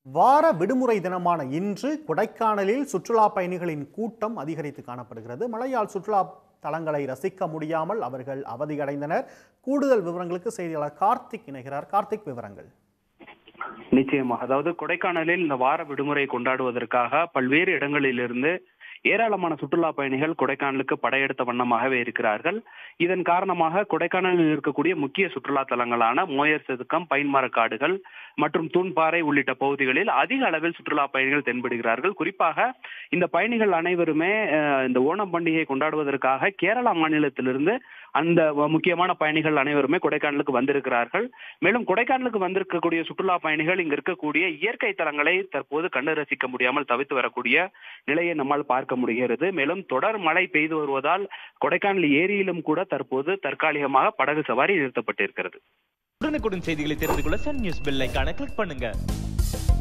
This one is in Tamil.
வார விடுமுறை தினமான இன்று கொடைக்கானலில் சுற்றுலா பயணிகளின் கூட்டம் அதிகரித்து காணப்படுகிறது மழையால் சுற்றுலா தலங்களை ரசிக்க முடியாமல் அவர்கள் அவதியடைந்தனர் கூடுதல் விவரங்களுக்கு செய்தியாளர் கார்த்திக் இணைகிறார் கார்த்திக் விவரங்கள் நிச்சயமாக அதாவது கொடைக்கானலில் இந்த வார விடுமுறை கொண்டாடுவதற்காக பல்வேறு இடங்களிலிருந்து ஏராளமான சுற்றுலா பயணிகள் கொடைக்கானலுக்கு படையெடுத்த வண்ணமாகவே இருக்கிறார்கள் இதன் காரணமாக கொடைக்கானலில் இருக்கக்கூடிய முக்கிய சுற்றுலா தலங்களான மோயர் செதுக்கம் பைன்மரக்காடுகள் மற்றும் தூண்பாறை உள்ளிட்ட பகுதிகளில் அதிக அளவில் சுற்றுலா பயணிகள் தென்படுகிறார்கள் குறிப்பாக இந்த பயணிகள் அனைவருமே அஹ், இந்த ஓணம் பண்டிகையை கொண்டாடுவதற்காக கேரளா மாநிலத்திலிருந்து அந்த முக்கியமான பயணிகள் அனைவருமே கொடைக்கானலுக்கு வந்திருக்கிறார்கள் மேலும் கொடைக்கானலுக்கு வந்திருக்கக்கூடிய சுற்றுலா பயணிகள் இங்க இருக்கக்கூடிய இயற்கை தலங்களை தற்போது கண்டு ரசிக்க முடியாமல் தவித்து வரக்கூடிய நிலையை நம்மால் பார்க்க முடிகிறது மேலும் தொடர் மழை பெய்து வருவதால் கொடைக்கானல் ஏரியிலும் கூட தற்போது தற்காலிகமாக படகு சவாரி நிறுத்தப்பட்டிருக்கிறது உடனுக்குடன் செய்திகளை தெரிந்து கொள்ள சன் நியூஸ் பெல் ஐகானை கிளிக் பண்ணுங்க